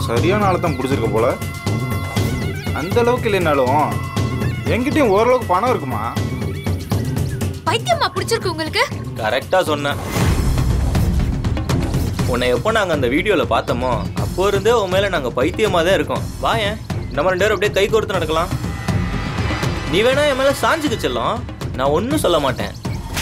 சரியான ஆளை தான் பிடிச்சிருக்க போல அந்த அளவுக்கு இல்லைனாலும் என்கிட்டயும் ஓரளவுக்கு பணம் இருக்குமா பைத்தியமா பிடிச்சிருக்கு உங்களுக்கு கரெக்டாக சொன்னேன் உன்னை எப்போ நாங்கள் அந்த வீடியோவில் பார்த்தோமோ அப்போ இருந்தே உன் மேலே நாங்கள் பைத்தியமாக தான் இருக்கோம் வாயேன் நம்ம ரெண்டு பேரும் அப்படியே கை கோர்த்து நடக்கலாம் நீ வேணா என் மேலே சாஞ்சுக்க செல்லம் நான் ஒன்றும் சொல்ல மாட்டேன்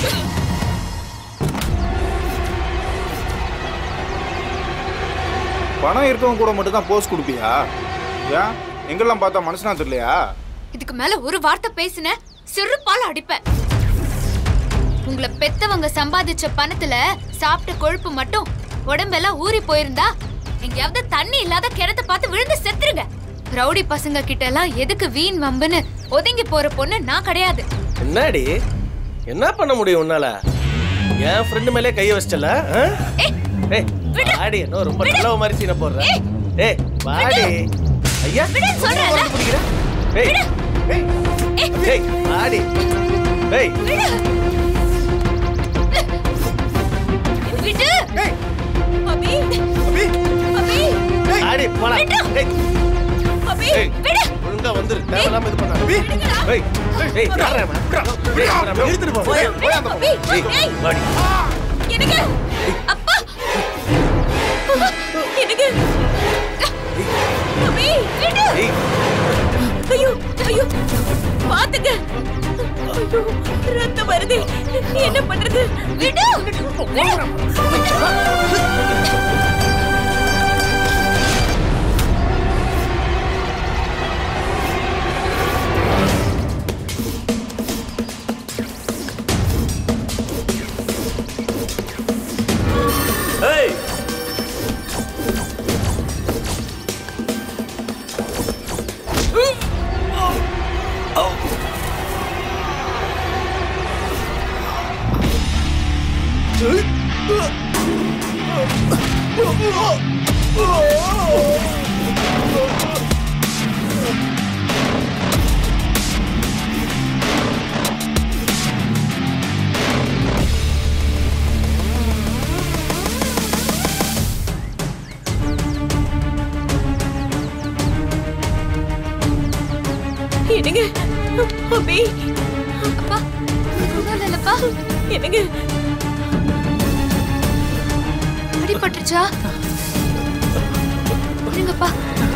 பணம் இருக்கவங்க கூட மட்டும் தான் போஸ்ட் கொடுப்பியா ஏன் எங்கெல்லாம் பார்த்தா மனுஷனா தெரியலையா இதுக்கு மேல ஒரு வார்த்தை பேசின சிறுபால அடிப்பேன் உங்களை பெத்தவங்க சம்பாதிச்ச பணத்துல சாப்பிட்ட கொழுப்பு மட்டும் உடம்பெல்லாம் ஊறி போயிருந்தா எங்கேயாவது தண்ணி இல்லாத கிணத்த பார்த்து விழுந்து செத்துருங்க ரவுடி பசங்க கிட்ட எல்லாம் எதுக்கு வீண் வம்புன்னு ஒதுங்கி போற பொண்ணு நான் கிடையாது என்னடி என்ன பண்ண முடியும் உன்னால என் ஃப்ரெண்டு மேலே கைய வச்சிட்டல ஆ? ஏய், ஏய் வாடி என்ன ரொம்ப நல்ல மாதிரி சீனை போடுற ஏய் வாடி ஐயா விடுன்னு சொல்றேன்ல. உட்கார்ந்து பிடிக்கிற? ஏய் ஏய் ஏய் வாடி ஏய் விடு அபி அபி வாடி போலாம் ஏய் அபி ஏய். விடு ஒழுங்கா வந்துரு தேவையில்லாம இது பண்ணாத ஏய் ஏய் யாரா இவன்? ஏய், இவனை அப்படியே இழுத்துட்டு போ அபி ஏய் ஏய் வாடி எனக்கு அப்பா எனக்கு அபி விடு ஏய் ஐயோ ஐயோ பாத்துங்க ஐயோ ரத்தம் வருது என்ன பண்றது விடு ஏய் என்னங்க அபி அப்பா ஒண்ணும் இல்லப்பா என்னங்க அடிபட்டுச்சா இருங்கப்பா